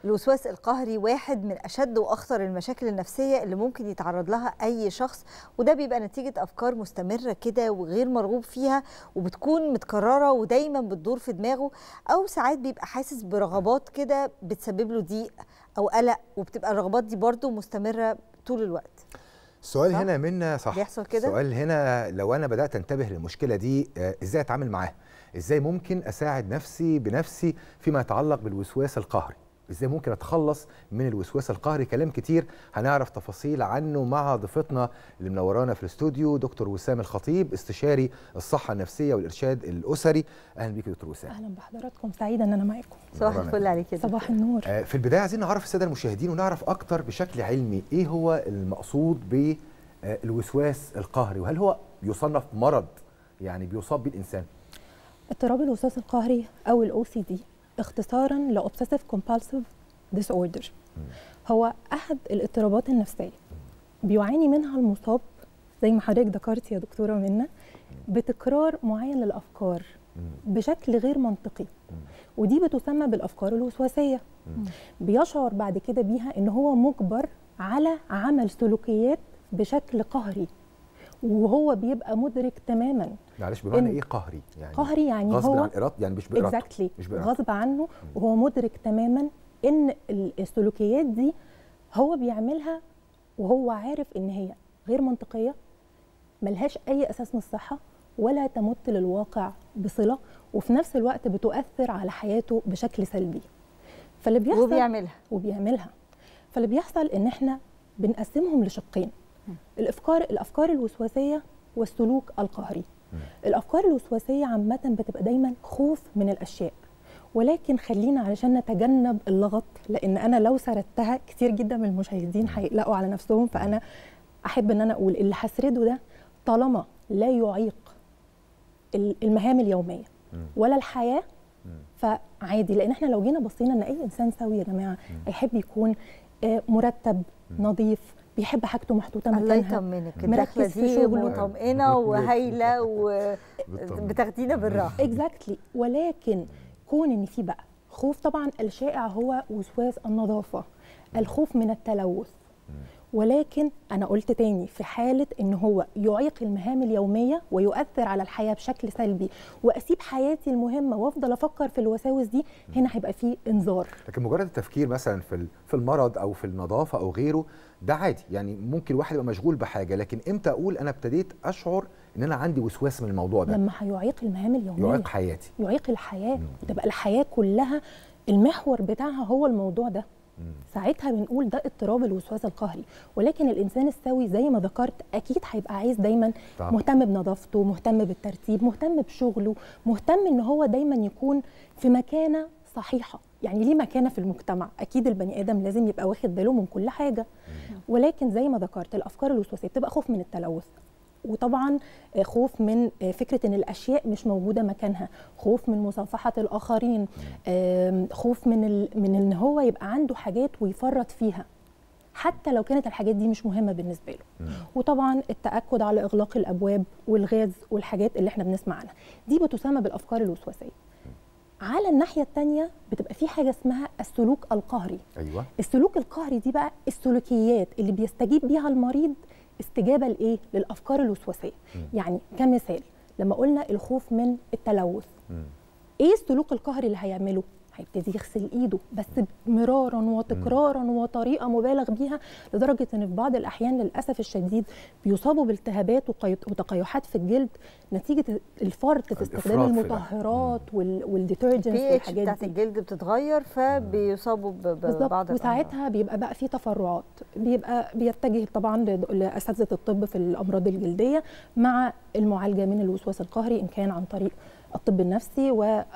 الوسواس القهري واحد من اشد واخطر المشاكل النفسيه اللي ممكن يتعرض لها اي شخص وده بيبقى نتيجه افكار مستمره كده وغير مرغوب فيها وبتكون متكرره ودايما بتدور في دماغه او ساعات بيبقى حاسس برغبات كده بتسبب له ضيق او قلق وبتبقى الرغبات دي برضه مستمره طول الوقت السؤال صح؟ هنا منا صح بيحصل كده؟ السؤال هنا لو انا بدات انتبه للمشكله دي آه، ازاي اتعامل معاها ازاي ممكن اساعد نفسي بنفسي فيما يتعلق بالوسواس القهري ازاي ممكن اتخلص من الوسواس القهري كلام كتير هنعرف تفاصيل عنه مع ضيفتنا اللي منورانا في الاستوديو دكتور وسام الخطيب استشاري الصحه النفسيه والارشاد الاسري اهلا بيك يا دكتور وسام اهلا بحضراتكم سعيده ان انا معاكم صباح نورنا. الفل عليك يا صباح النور آه، في البدايه عايزين نعرف الساده المشاهدين ونعرف اكتر بشكل علمي ايه هو المقصود بالوسواس القهري وهل هو يصنف مرض يعني بيصاب بيه الانسان اضطراب الوسواس القهري او الاو سي دي اختصارا لاوبسيسيف كومبالسيف ديس اوردر هو احد الاضطرابات النفسيه بيعاني منها المصاب زي ما حضرتك ذكرت يا دكتوره منا بتكرار معين للافكار بشكل غير منطقي ودي بتسمى بالافكار الوسواسيه بيشعر بعد كده بيها ان هو مجبر على عمل سلوكيات بشكل قهري وهو بيبقى مدرك تماما معلش بمعنى إن- ايه قهري يعني قهري يعني غصب هو عن ارادته يعني مش بارادته اكزاكتلي مش بارادته غصب عنه وهو مدرك تماما ان ال- السلوكيات دي هو بيعملها وهو عارف ان هي غير منطقيه ملهاش اي اساس من الصحه ولا تمت للواقع بصله وفي نفس الوقت بتؤثر على حياته بشكل سلبي فاللي بيحصل وبيعملها وبيعملها فاللي بيحصل ان احنا بنقسمهم لشقين الافكار الافكار الوسواسيه والسلوك القهري الافكار الوسواسيه عامه بتبقى دايما خوف من الاشياء ولكن خلينا علشان نتجنب اللغط لان انا لو سردتها كتير جدا من المشاهدين هيقلقوا على نفسهم فانا احب ان انا اقول اللي هسرده ده طالما لا يعيق ال- المهام اليوميه ولا الحياه فعادي لان احنا لو جينا بصينا ان اي انسان سوي يا جماعه هيحب يكون آه، مرتب نظيف بيحب حاجته محطوطه الله مكانها يطمنك مركز الدخله في دي شغله. مطمئنه وهايله بالطبع. وبتاخدينا بالراحه اكزاكتلي ولكن كون ان في بقى خوف طبعا الشائع هو وسواس النظافه الخوف من التلوث ولكن انا قلت تاني في حاله ان هو يعيق المهام اليوميه ويؤثر على الحياه بشكل سلبي واسيب حياتي المهمه وافضل افكر في الوساوس دي هنا هيبقى فيه انذار لكن مجرد التفكير مثلا في ال- في المرض او في النظافه او غيره ده عادي يعني ممكن الواحد يبقى مشغول بحاجه لكن امتى اقول انا ابتديت اشعر ان انا عندي وسواس من الموضوع ده لما هيعيق المهام اليوميه يعيق حياتي يعيق الحياه وتبقى الحياه كلها المحور بتاعها هو الموضوع ده ساعتها بنقول ده اضطراب الوسواس القهري ولكن الانسان السوي زي ما ذكرت اكيد هيبقى عايز دايما طبعا. مهتم بنظافته مهتم بالترتيب مهتم بشغله مهتم ان هو دايما يكون في مكانه صحيحه يعني ليه مكانه في المجتمع اكيد البني ادم لازم يبقى واخد باله من كل حاجه ولكن زي ما ذكرت الافكار الوسواسيه بتبقى خوف من التلوث وطبعا آه، خوف من آه، فكره ان الاشياء مش موجوده مكانها خوف من مصافحه الاخرين آم، خوف من ال... من ان هو يبقى عنده حاجات ويفرط فيها حتى لو كانت الحاجات دي مش مهمه بالنسبه له وطبعا التاكد على اغلاق الابواب والغاز والحاجات اللي احنا بنسمع عنها دي بتسمى بالافكار الوسواسيه على الناحيه الثانيه بتبقى في حاجه اسمها السلوك القهري ايوه السلوك القهري دي بقى السلوكيات اللي بيستجيب بيها المريض استجابه لايه للافكار الوسواسيه يعني كمثال لما قلنا الخوف من التلوث ايه السلوك القهري اللي هيعمله هيبتدي يغسل ايده بس مرارا وتكرارا وطريقه مبالغ بيها لدرجه ان في بعض الاحيان للاسف الشديد بيصابوا بالتهابات وقي- وتقيحات في الجلد نتيجه الفرط في استخدام الإفراط في ده. المطهرات وال- والديترجنتس البي اتش والحاجات بتاعت دي الجلد بتتغير فبيصابوا ب- ببعض بالظبط الأمراض. وساعتها بيبقى بقى في تفرعات بيبقى بيتجه طبعا ل- لاساتذه الطب في الامراض الجلديه مع المعالجه من الوسواس القهري ان كان عن طريق الطب النفسي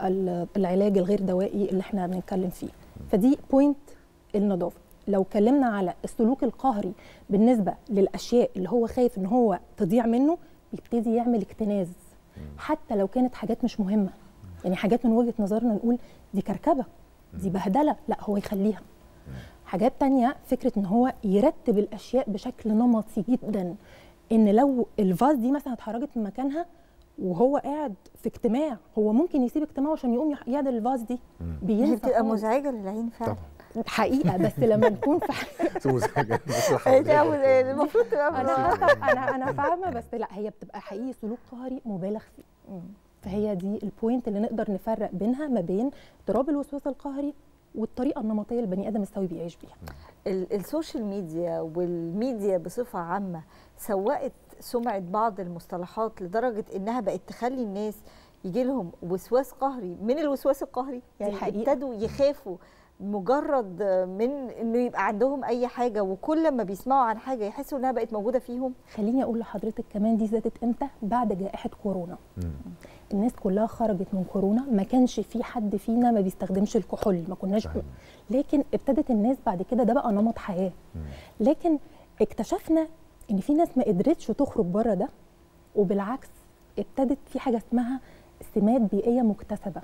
والعلاج الغير دوائي اللي احنا بنتكلم فيه فدي بوينت النظافه لو اتكلمنا على السلوك القهري بالنسبه للاشياء اللي هو خايف ان هو تضيع منه بيبتدي يعمل اكتناز حتى لو كانت حاجات مش مهمه يعني حاجات من وجهه نظرنا نقول دي كركبه دي بهدله لا هو يخليها حاجات تانية فكرة ان هو يرتب الاشياء بشكل نمطي جدا ان لو الفاز دي مثلا اتحركت من مكانها وهو قاعد في اجتماع هو ممكن يسيب اجتماعه عشان يقوم يح- يعدل الفاز دي هي بينسى بتبقى خالص. مزعجه للعين فعلا طبعا حقيقه بس لما نكون في سوزان الناس اللي إيه ده حواليك. المفروض تبقى انا انا انا فاهمه بس لا هي بتبقى حقيقي سلوك قهري مبالغ فيه مم. فهي دي البوينت اللي نقدر نفرق بينها ما بين اضطراب الوسواس القهري والطريقه النمطيه اللي البني ادم السوي بيعيش بيها ال- السوشيال ميديا والميديا بصفة عامة سوقت سمعة بعض المصطلحات لدرجة إنها بقت تخلي الناس يجي لهم وسواس قهري من الوسواس القهري يعني حقيقة. ابتدوا يخافوا مجرد من انه يبقى عندهم اي حاجه وكل ما بيسمعوا عن حاجه يحسوا انها بقت موجوده فيهم خليني اقول لحضرتك كمان دي زادت امتى بعد جائحه كورونا مم. الناس كلها خرجت من كورونا ما كانش في حد فينا ما بيستخدمش الكحول ما كناش صحيح. لكن ابتدت الناس بعد كده ده بقى نمط حياه مم. لكن اكتشفنا ان في ناس ما قدرتش تخرج بره ده وبالعكس ابتدت في حاجه اسمها سمات بيئيه مكتسبه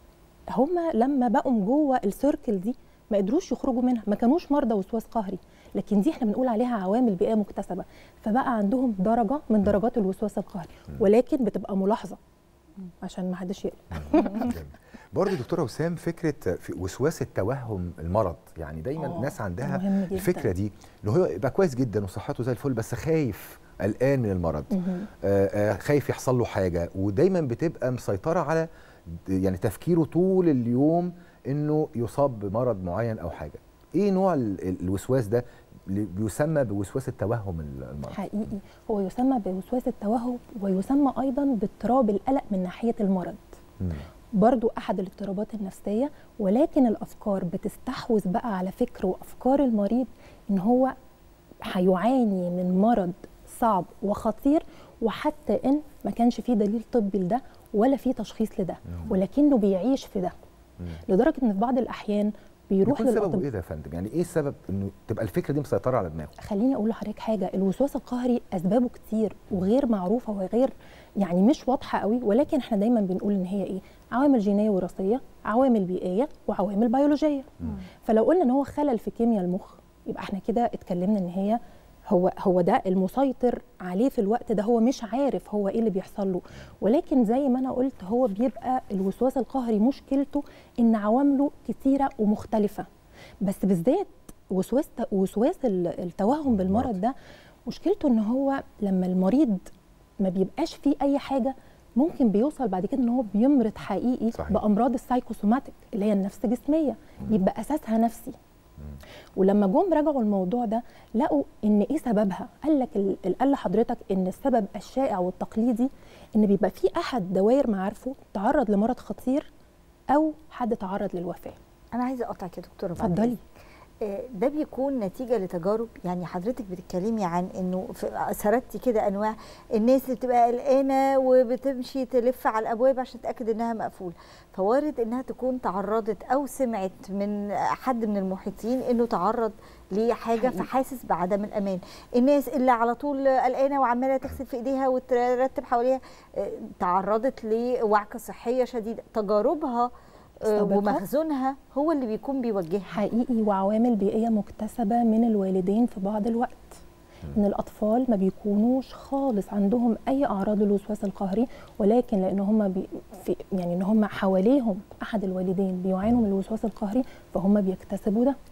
هما لما بقوا جوه السيركل دي ما قدروش يخرجوا منها ما كانوش مرضى وسواس قهري لكن دي احنا بنقول عليها عوامل بيئيه مكتسبه فبقى عندهم درجه من درجات الوسواس القهري ولكن بتبقى ملاحظه عشان ما حدش يقلق جميل. برضه دكتوره وسام فكره في وسواس التوهم المرض يعني دايما آه، الناس عندها مهم جداً. الفكره دي ان هو يبقى كويس جدا وصحته زي الفل بس خايف قلقان من المرض مهم. آه، آه، خايف يحصل له حاجه ودايما بتبقى مسيطره على د- يعني تفكيره طول اليوم انه يصاب بمرض معين او حاجه ايه نوع ال- ال- الوسواس ده اللي بيسمى بوسواس التوهم ال- المرض حقيقي هو يسمى بوسواس التوهم ويسمى ايضا باضطراب القلق من ناحيه المرض مم. برضو احد الاضطرابات النفسيه ولكن الافكار بتستحوذ بقى على فكر وافكار المريض ان هو هيعاني من مرض صعب وخطير وحتى ان ما كانش فيه دليل طبي لده ولا فيه تشخيص لده ولكنه بيعيش في ده مم. لدرجه ان في بعض الاحيان بيروح بيكون سببه للاطباء ايه ده يا فندم يعني ايه السبب انه تبقى الفكره دي مسيطره على دماغه خليني اقول لحضرتك حاجه الوسواس القهري اسبابه كتير وغير معروفه وغير يعني مش واضحه قوي ولكن احنا دايما بنقول ان هي ايه عوامل جينيه وراثيه عوامل بيئيه وعوامل بيولوجيه فلو قلنا ان هو خلل في كيمياء المخ يبقى احنا كده اتكلمنا ان هي هو هو ده المسيطر عليه في الوقت ده هو مش عارف هو ايه اللي بيحصل له ولكن زي ما انا قلت هو بيبقى الوسواس القهري مشكلته ان عوامله كتيره ومختلفه بس بالذات وسواس وسواس ال- التوهم بالمرض ده مشكلته ان هو لما المريض ما بيبقاش فيه اي حاجه ممكن بيوصل بعد كده ان هو بيمرض حقيقي صحيح. بامراض السايكوسوماتيك اللي هي النفس جسميه يبقى اساسها نفسي ولما جم راجعوا الموضوع ده لقوا ان ايه سببها قال لك ال- قال لحضرتك ان السبب الشائع والتقليدي ان بيبقى في احد دوائر معارفه تعرض لمرض خطير او حد تعرض للوفاه انا عايزه اقطعك يا دكتوره بعد اتفضلي إذنك. آه، ده بيكون نتيجه لتجارب يعني حضرتك بتتكلمي عن انه في- سردتي كده انواع الناس اللي بتبقى قلقانه وبتمشي تلف على الابواب عشان تتاكد انها مقفوله فوارد انها تكون تعرضت او سمعت من حد من المحيطين انه تعرض لحاجه حقيقي. فحاسس بعدم الامان الناس اللي على طول قلقانه وعماله تغسل في ايديها وترتب حواليها آه، تعرضت لوعكه صحيه شديده تجاربها آه، سابقة. ومخزونها هو اللي بيكون بيوجهها حقيقي وعوامل بيئيه مكتسبه من الوالدين في بعض الوقت ان الاطفال ما بيكونوش خالص عندهم اي اعراض الوسواس القهري ولكن لان هم بي في يعني ان هم حواليهم احد الوالدين بيعانوا من الوسواس القهري فهم بيكتسبوا ده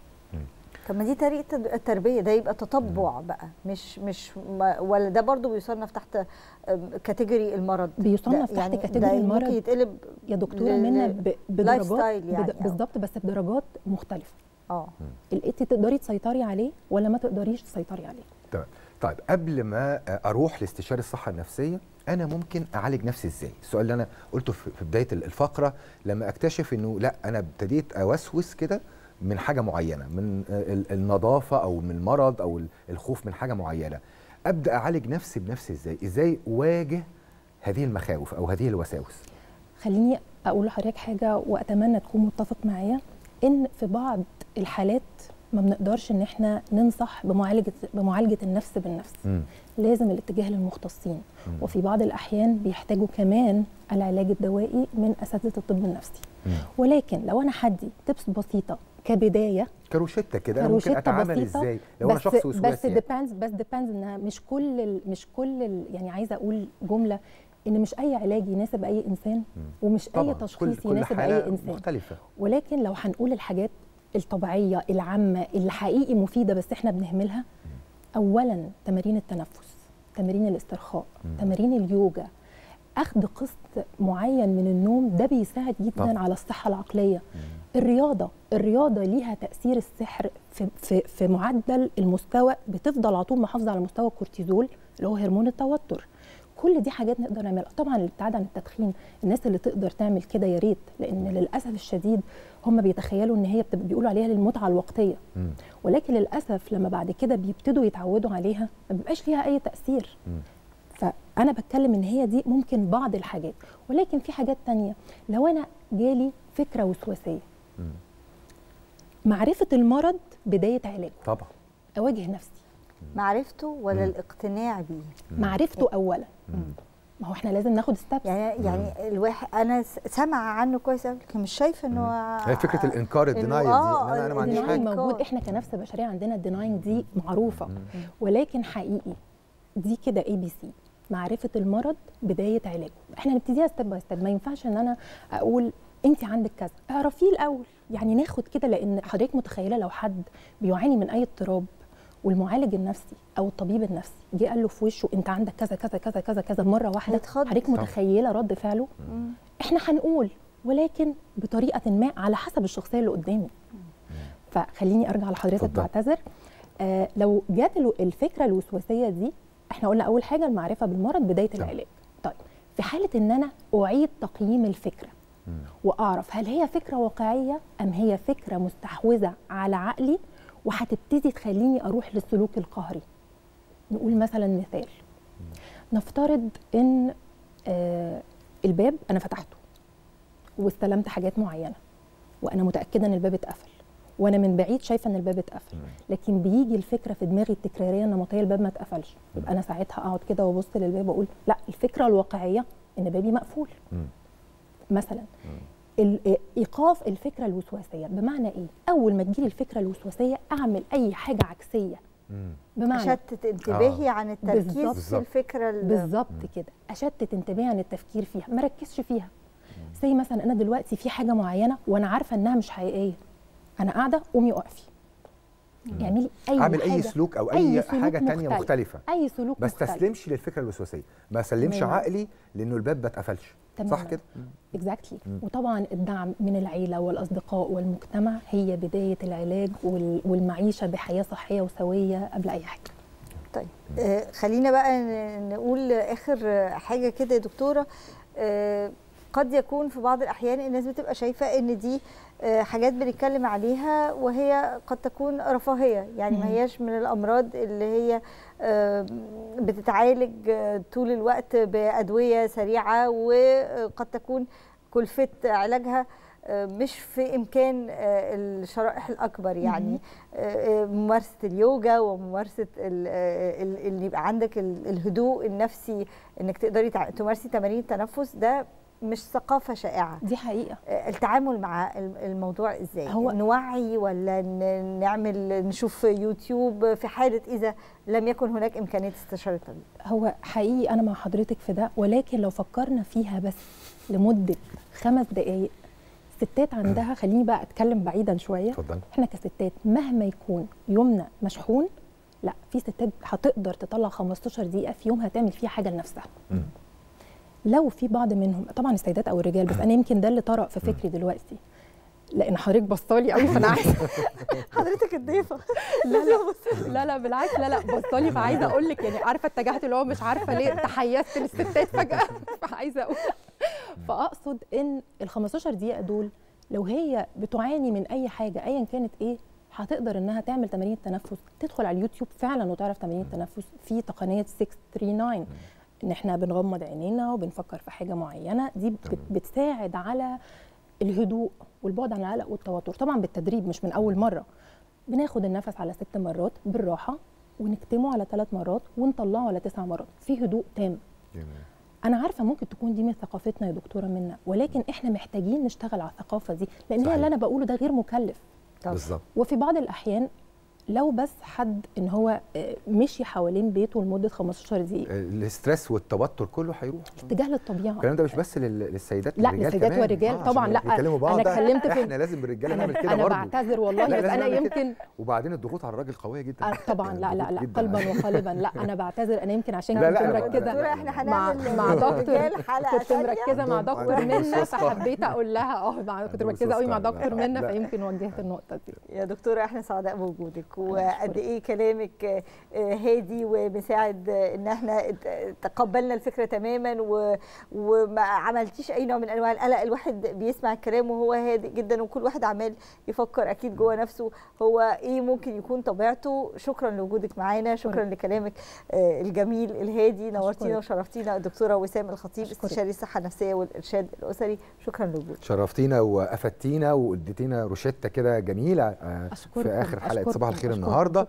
طب ما دي طريقه التربيه ده يبقى تطبع بقى مش مش ما ولا ده برضو بيصنف تحت آم، كاتيجوري المرض بيصنف ده تحت ده كاتيجوري المرض ممكن يتقلب يا دكتوره لل- منا لل- ب- لايف بدرجات ستايل يعني بد- أو- بالظبط بس بدرجات مختلفه اه انت تقدري تسيطري عليه ولا ما تقدريش تسيطري عليه تمام طيب قبل ما اروح لاستشاري الصحه النفسيه انا ممكن اعالج نفسي ازاي السؤال اللي انا قلته في في بدايه الفقره لما اكتشف انه لا انا ابتديت اوسوس كده من حاجه معينه من ال- النظافه او من المرض او ال- الخوف من حاجه معينه ابدا اعالج نفسي بنفسي ازاي ازاي اواجه هذه المخاوف او هذه الوساوس خليني اقول لحضرتك حاجه واتمنى تكون متفق معايا ان في بعض الحالات ما بنقدرش ان احنا ننصح بمعالجه بمعالجه النفس بالنفس مم. لازم الاتجاه للمختصين مم. وفي بعض الاحيان بيحتاجوا كمان العلاج الدوائي من اساتذه الطب النفسي مم. ولكن لو انا هدي تبس بسيطه كبدايه كروشته كده انا ممكن كروشتة اتعامل بسيطة، ازاي لو انا بس شخص وسواسي بس يعني. ديبيندز بس ديبيندز انها مش كل ال مش كل ال يعني عايزه اقول جمله ان مش اي علاج يناسب اي انسان ومش طبعاً، اي كل- تشخيص كل يناسب حالة اي انسان مختلفه ولكن لو هنقول الحاجات الطبيعيه العامه اللي حقيقي مفيده بس احنا بنهملها اولا تمارين التنفس تمارين الاسترخاء تمارين اليوجا اخذ قسط معين من النوم ده بيساعد جدا طبعا. على الصحه العقليه الرياضه الرياضه ليها تاثير السحر في في في معدل المستوى بتفضل على طول محافظه على مستوى الكورتيزول اللي هو هرمون التوتر كل دي حاجات نقدر نعملها طبعا الابتعاد عن التدخين الناس اللي تقدر تعمل كده يا ريت لان للاسف الشديد هم بيتخيلوا ان هي بتبقى بيقولوا عليها للمتعه الوقتيه مم. ولكن للاسف لما بعد كده بيبتدوا يتعودوا عليها ما بيبقاش ليها اي تاثير مم. فانا بتكلم ان هي دي ممكن بعض الحاجات ولكن في حاجات تانية لو انا جالي فكره وسواسيه مم. معرفه المرض بدايه علاجه طبعا اواجه نفسي معرفته ولا الاقتناع بيه معرفته اولا مم. ما هو احنا لازم ناخد ستابس يعني يعني الواحد انا س- سامعه عنه كويس قوي لكن مش شايفه انه هي فكره الانكار إنه الدينايل دي آه، ان انا انا ما عنديش الديناينج حاجه موجود احنا كنفس بشريه عندنا الديناينج دي معروفه ولكن حقيقي دي كده اي بي سي معرفه المرض بدايه علاجه احنا نبتديها ستيب باي ستيب ما ينفعش ان انا اقول انت عندك كذا اعرفيه الاول يعني ناخد كده لان حضرتك متخيله لو حد بيعاني من اي اضطراب والمعالج النفسي او الطبيب النفسي جه قال له في وشه انت عندك كذا كذا كذا كذا كذا مره واحده هيتخض. حضرتك طبعا. متخيله رد فعله مم. احنا هنقول ولكن بطريقه ما على حسب الشخصيه اللي قدامي فخليني ارجع لحضرتك اتفضل. بعتذر آه لو جات له الفكره الوسواسيه دي احنا قلنا اول حاجه المعرفه بالمرض بدايه تمام. العلاج طيب في حاله ان انا اعيد تقييم الفكره مم. واعرف هل هي فكره واقعيه ام هي فكره مستحوذه على عقلي وهتبتدي تخليني اروح للسلوك القهري نقول مثلا مثال نفترض ان آه الباب انا فتحته واستلمت حاجات معينه وانا متاكده ان الباب اتقفل وانا من بعيد شايفه ان الباب اتقفل لكن بيجي الفكره في دماغي التكراريه النمطيه الباب ما اتقفلش يبقى انا ساعتها اقعد كده وابص للباب واقول لا الفكره الواقعيه ان بابي مقفول مم. مثلا ال- ايقاف الفكره الوسواسيه بمعنى ايه اول ما تجيلي الفكره الوسواسيه اعمل اي حاجه عكسيه مم. بمعنى اشتت انتباهي عن التركيز بالظبط. في الفكره ال- بالظبط كده اشتت انتباهي عن التفكير فيها ما ركزش فيها زي مثلا انا دلوقتي في حاجه معينه وانا عارفه انها مش حقيقيه انا قاعده قومي اقفي اعملي اي اعمل اي حاجة. سلوك او اي, سلوك حاجه تانية مختلف. مختلفه اي سلوك ما مختلف استسلمش للفكره الوسواسيه ما اسلمش تماماً. عقلي لانه الباب ما اتقفلش تماماً. صح كده اكزاكتلي وطبعا الدعم من العيله والاصدقاء والمجتمع هي بدايه العلاج وال- والمعيشه بحياه صحيه وسويه قبل اي حاجه طيب آه خلينا بقى ن- نقول اخر آه، حاجه كده يا دكتوره آه قد يكون في بعض الاحيان الناس بتبقى شايفه ان دي آه حاجات بنتكلم عليها وهي قد تكون رفاهيه يعني ما مم. هياش من الامراض اللي هي آه بتتعالج آه، طول الوقت بادويه سريعه وقد تكون كلفه علاجها آه، مش في امكان آه، الشرائح الاكبر يعني آه، آه، ممارسه اليوجا وممارسه ال- آه، ال- اللي يبقى عندك ال- الهدوء النفسي انك تقدري تع- تمارسي تمارين التنفس ده مش ثقافه شائعه دي حقيقه آه، التعامل مع الم- الموضوع ازاي هو- نوعي ولا ن- نعمل نشوف يوتيوب في حاله اذا لم يكن هناك امكانيه استشاره طبيب هو حقيقي انا مع حضرتك في ده ولكن لو فكرنا فيها بس لمده خمس دقائق ستات عندها خليني بقى اتكلم بعيدا شويه اتفضل احنا كستات مهما يكون يومنا مشحون لا في ستات هتقدر تطلع 15 دقيقه في يومها تعمل فيها حاجه لنفسها مم. لو في بعض منهم طبعا السيدات او الرجال بس انا يمكن ده اللي طرأ في فكري دلوقتي لان حضرتك بصالي قوي فانا عايزه حضرتك الضيفه لا لا لا لا بالعكس لا لا بصالي فعايزه اقول لك يعني عارفه اتجهت اللي هو مش عارفه ليه تحيزت للستات فجاه فعايزه اقول فاقصد ان ال 15 دقيقه دول لو هي بتعاني من اي حاجه ايا كانت ايه هتقدر انها تعمل تمارين التنفس تدخل على اليوتيوب فعلا وتعرف تمارين التنفس في تقنيه 639 ان احنا بنغمض عينينا وبنفكر في حاجه معينه دي بت- بتساعد على الهدوء والبعد عن القلق والتوتر طبعا بالتدريب مش من اول مره بناخد النفس على ست مرات بالراحه ونكتمه على ثلاث مرات ونطلعه على تسع مرات في هدوء تام جميل. انا عارفه ممكن تكون دي من ثقافتنا يا دكتوره منا ولكن احنا محتاجين نشتغل على الثقافه دي لان هي صحيح. اللي انا بقوله ده غير مكلف طبعا. بالظبط وفي بعض الاحيان لو بس حد ان هو آه، مشي حوالين بيته لمده 15 دقيقه الاسترس والتوتر كله هيروح اتجاه للطبيعه الكلام ده مش بس لل- للسيدات لا، للرجال للسيدات كمان. والرجال آه، طبعاً، عشان لا، بيكلموا بعض أنا اتكلمت في- احنا لازم الرجاله نعمل انا كده انا برضه بعتذر والله لا، بس لازم انا نعمل كده. يمكن وبعدين الضغوط على الراجل قويه جدا آه، طبعا لا لا ضغوط لا جداً. قلبا وقالبا لا انا بعتذر انا يمكن عشان لا، كنت لا، لا، مركزه لا، دكتوره لا، احنا مع هنعمل مع دكتور للرجال حلقه كنت تانية. مركزه مع عندهم- دكتور عندهم منى وسواس قهري. فحبيت اقول لها اه مع- كنت عندهم مركزه قوي مع وسواس قهري. دكتور لا، منى لا. فيمكن وجهت النقطه دي يا دكتورة احنا سعداء بوجودك وقد ايه كلامك آه، آه، هادي ومساعد آه، ان احنا ات- تقبلنا الفكرة تماما و- وما عملتيش اي نوع من انواع القلق الواحد بيسمع الكلام وهو هادئ جدا وكل واحد عمال يفكر اكيد جوه نفسه هو ايه ممكن يكون طبيعته شكرا لوجودك معانا شكرا لكلامك آه، الجميل الهادي نورتينا أشكرك. وشرفتينا الدكتورة وسام الخطيب أشكرك. استشاري الصحة النفسية والارشاد الاسري شكرا لوجودك شرفتينا وافدتينا واديتينا روشته كده جميله آه، أشكركم، في اخر حلقه أشكركم، صباح الخير أشكركم. النهارده